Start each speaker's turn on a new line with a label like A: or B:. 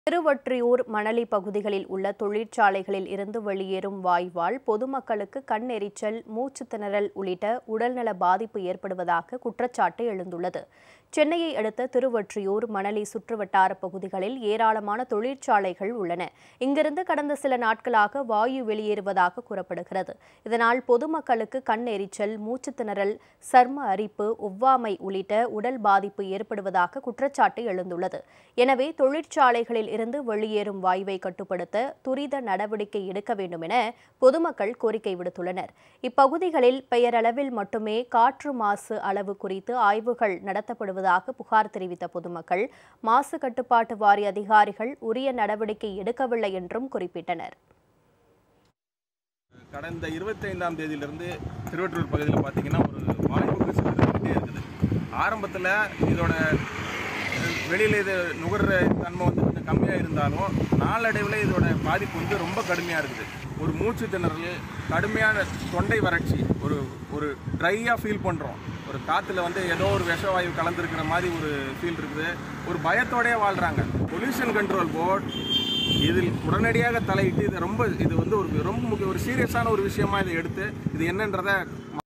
A: திருவொற்றியூர் மணலி பகுதிகளில் உள்ள தொழிற்சாலைகளில் இருந்து வெளியேறும் வாயுவால் பொதுமக்களுக்கு கண் எரிச்சல் மூச்சு திணறல் உள்ளிட்ட உடல்நல பாதிப்பு ஏற்படுவதாக குற்றச்சாட்டு எழுந்துள்ளது சென்னையை அடுத்த திருவொற்றியூர் மணலி சுற்றுவட்டார பகுதிகளில் ஏராளமான தொழிற்சாலைகள் உள்ளன இங்கிருந்து கடந்த சில நாட்களாக வாயு வெளியேறுவதாக கூறப்படுகிறது இதனால் பொதுமக்களுக்கு கண் எரிச்சல் மூச்சு திணறல் சர்ம அரிப்பு ஒவ்வாமை உள்ளிட்ட உடல் பாதிப்பு ஏற்படுவதாக குற்றச்சாட்டு எழுந்துள்ளது எனவே தொழிற்சாலைகளில் இருந்து வெளியேறும் வாயுவை கட்டுப்படுத்த துரித நடவடிக்கை எடுக்க வேண்டும் என பொதுமக்கள் கோரிக்கை விடுத்துள்ளனர் இப்பகுதிகளில் பெயரளவில் மட்டுமே காற்று மாசு அளவு குறித்து ஆய்வுகள் நடத்தப்படுவதாக புகார் தெரிவித்த பொதுமக்கள் மாசு கட்டுப்பாட்டு வாரிய அதிகாரிகள் உரிய நடவடிக்கை எடுக்கவில்லை என்றும் குறிப்பிட்டனர்
B: கடந்த இருபத்தைந்தாம் தேதியிலிருந்து திருவற்றூர் பகுதியில் பார்த்தீங்கன்னா ஒரு வாய்ப்பு கசிவு இருந்துகிட்டே இருக்குது ஆரம்பத்தில் இதோட வெளியில் இது நுகர்ற தன்மை வந்து கொஞ்சம் கம்மியாக இருந்தாலும் நாளடைவில் இதோட பாதிப்பு வந்து ரொம்ப கடுமையாக இருக்குது ஒரு மூச்சு திணறல் கடுமையான தொண்டை வறட்சி ஒரு ஒரு ட்ரையாக ஃபீல் பண்ணுறோம் ஒரு காற்றுல வந்து ஏதோ ஒரு விஷவாயு கலந்துருக்கிற மாதிரி ஒரு ஃபீல் இருக்குது ஒரு பயத்தோடயே வாழ்கிறாங்க பொல்யூஷன் கண்ட்ரோல் போர்ட் இதில் உடனடியாக தலையிட்டு இது ரொம்ப இது வந்து ஒரு ரொம்ப முக்கிய ஒரு சீரியஸான ஒரு விஷயமா இதை எடுத்து இது என்னன்றதை